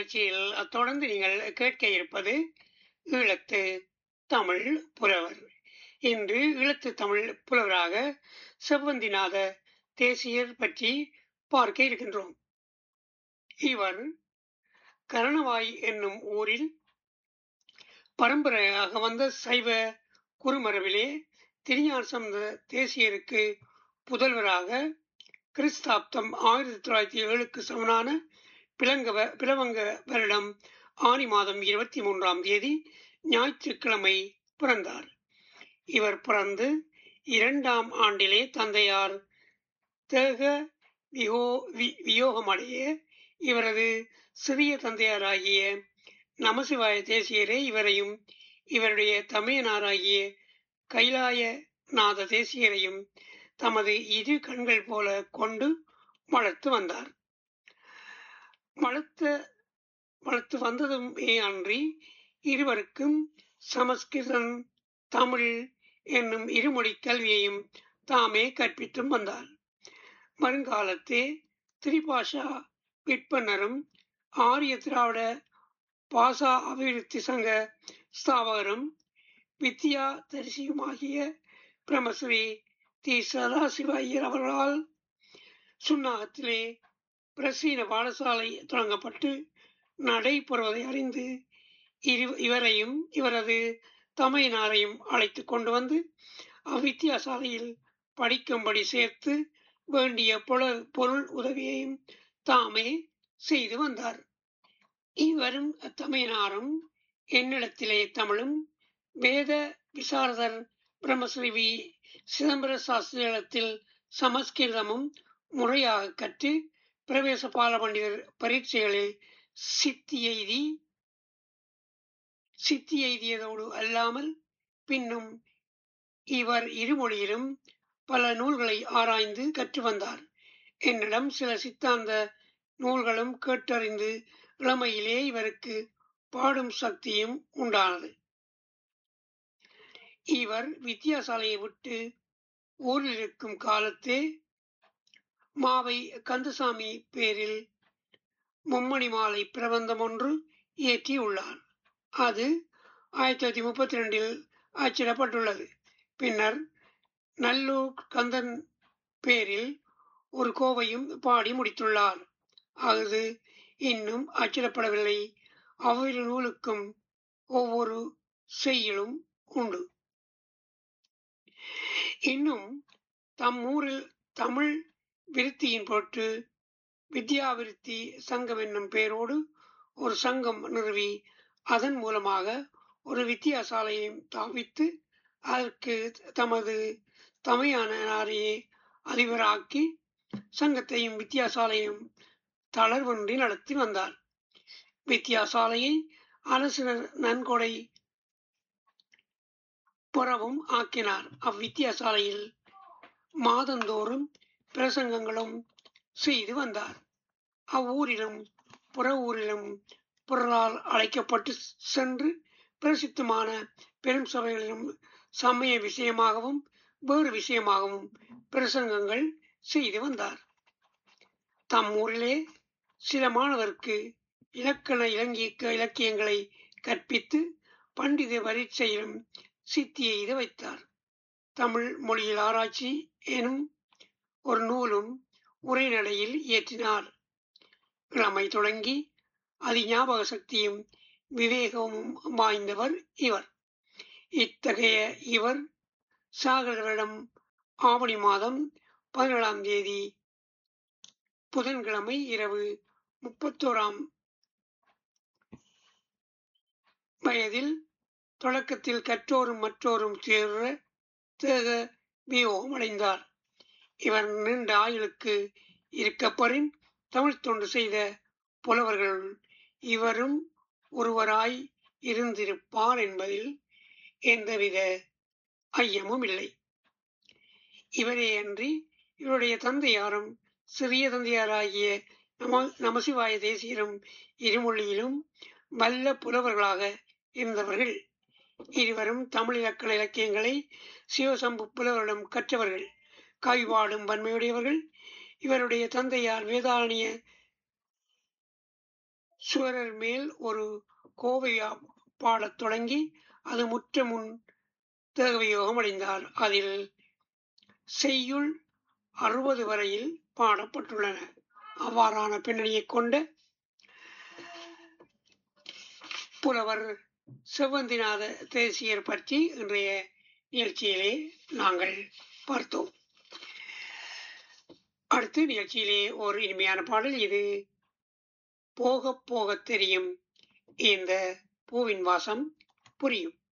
நிகழ்ச்சியில் தொடர்ந்து நீங்கள் கேட்க இருப்பது ஈழத்து தமிழ் புலவர் இன்று ஈழத்து தமிழ் புலவராக செவ்வந்திநாத தேசியர் பற்றி பார்க்க இருக்கின்றோம் இவர் கரணவாய் என்னும் ஊரில் பரம்பரையாக வந்த சைவ குருமரபிலே திருஞான சம்பந்த தேசியருக்கு புதல்வராக கிறிஸ்தாப்தம் ஆயிரத்தி தொள்ளாயிரத்தி ஏழுக்கு சமனான பிளங்கவ பிளவங்க வருடம் ஆனி மாதம் இருபத்தி மூன்றாம் தேதி ஞாயிற்றுக்கிழமை பிறந்தார் இவர் பிறந்து இரண்டாம் ஆண்டிலே தந்தையார் தேக வியோ வி- வியோகமடைய இவரது சிறிய தந்தையாராகிய நமசிவாய தேசியரே இவரையும் இவருடைய தமையனாராகிய கைலாயநாத தேசியரையும் தமது இரு கண்கள் போல கொண்டு வளர்த்து வந்தார் வளர்த்த வளர்த்து வந்ததுமே அன்றி இருவருக்கும் சமஸ்கிருதம் தமிழ் என்னும் இருமொழி கல்வியையும் தாமே கற்பித்தும் வந்தார் வருங்காலத்தே திரிபாஷா விற்பனரும் ஆரிய திராவிட பாசா அபிவிருத்தி சங்க ஸ்தாபகரும் வித்யா தரிசியுமாகிய பிரமஸ்ரீ தி சதாசிவ ஐயர் அவர்களால் சுன்னாகத்திலே பிரசீன பாடசாலை தொடங்கப்பட்டு நடைபெறுவதை அறிந்து இரு- இவரையும் இவரது தமையனாரையும் அழைத்து கொண்டு வந்து அவ்வித்தியாசாலையில் படிக்கும்படி சேர்த்து வேண்டிய பொல- பொருள் உதவியையும் தாமே செய்து வந்தார் இவரும் தமையனாரும் என்னிடத்திலே தமிழும் வேத விசாரதர் பிரம்மஸ்ரீ வி சிதம்பர சாஸ்திரியிடத்தில் சமஸ்கிருதமும் முறையாக கற்று பிரவேச பால பண்டிதர் பரீட்சைகளில் சித்தி எய்தி சித்தி எய்தியதோடு அல்லாமல் பின்னும் இவர் இருமொழியிலும் பல நூல்களை ஆராய்ந்து கற்று வந்தார் என்னிடம் சில சித்தாந்த நூல்களும் கேட்டறிந்து இளமையிலே இவருக்கு பாடும் சக்தியும் உண்டானது இவர் வித்தியாசாலையை விட்டு ஊரில் இருக்கும் காலத்தே மாவை கந்தசாமி பேரில் மும்மணி மாலை பிரபந்தம் ஒன்று இயற்றியுள்ளார் அது ஆயிரத்தி தொள்ளாயிரத்தி முப்பத்தி ரெண்டில் அச்சிடப்பட்டுள்ளது பின்னர் நல்லூர் கந்தன் பேரில் ஒரு கோவையும் பாடி முடித்துள்ளார் அது இன்னும் அச்சிடப்படவில்லை அவ்விரு நூலுக்கும் ஒவ்வொரு செய்யுளும் உண்டு இன்னும் தம் ஊரில் தமிழ் விருத்தியின் பொருட்டு வித்யாவிருத்தி சங்கம் என்னும் பெயரோடு ஒரு சங்கம் நிறுவி அதன் மூலமாக ஒரு வித்தியாசாலையையும் தாவித்து அதற்கு தமது தமையானாரையே அதிபராக்கி சங்கத்தையும் வித்தியாசாலையும் தளர்வின்றி நடத்தி வந்தார் வித்தியாசாலையை அரசு நன்கொடை புறவும் ஆக்கினார் அவ்வித்தியாசாலையில் மாதந்தோறும் பிரசங்கங்களும் செய்து வந்தார் அவ்வூரிலும் புற ஊரிலும் பிறரால் அழைக்கப்பட்டு சென்று பிரசித்தமான பெரும் சபைகளிலும் சமய விஷயமாகவும் வேறு விஷயமாகவும் பிரசங்கங்கள் செய்து வந்தார் தம் ஊரிலே சில மாணவருக்கு இலக்கண இலங்கிய இலக்கியங்களை கற்பித்து பண்டித பரீட்சையிலும் சித்தி எய்த வைத்தார் தமிழ் மொழியில் ஆராய்ச்சி எனும் ஒரு நூலும் உரைநடையில் இயற்றினார் இளமை தொடங்கி அதி ஞாபக சக்தியும் விவேகமும் வாய்ந்தவர் இவர் இத்தகைய இவர் சாகரிடம் ஆவணி மாதம் பதினேழாம் தேதி புதன்கிழமை இரவு முப்பத்தோராம் வயதில் தொடக்கத்தில் கற்றோரும் மற்றோரும் சேர தேக வியோகம் அடைந்தார் இவர் நீண்ட ஆயுளுக்கு இருக்கப்பரின் தமிழ் தொண்டு செய்த புலவர்கள் இவரும் ஒருவராய் இருந்திருப்பார் என்பதில் எந்தவித ஐயமும் இல்லை இவரே அன்றி இவருடைய தந்தையாரும் சிறிய தந்தையாராகிய நம நமசிவாய தேசியரும் இருமொழியிலும் வல்ல புலவர்களாக இருந்தவர்கள் இருவரும் தமிழ் இலக்கண இலக்கியங்களை சிவசம்பு புலவரிடம் கற்றவர்கள் காய்வாடும் வன்மையுடையவர்கள் இவருடைய தந்தையார் வேதாரணிய சுவரர் மேல் ஒரு கோவையா பாடத் தொடங்கி அது முற்ற முன் தேகவியோகம் அடைந்தார் அதில் செய்யுள் அறுபது வரையில் பாடப்பட்டுள்ளன அவ்வாறான பின்னணியைக் கொண்ட புலவர் செவ்வந்திநாத தேசியர் பற்றி இன்றைய நிகழ்ச்சியிலே நாங்கள் பார்த்தோம் அடுத்து நிகழ்ச்சியிலே ஒரு இனிமையான பாடல் இது போக போக தெரியும் இந்த பூவின் வாசம் புரியும்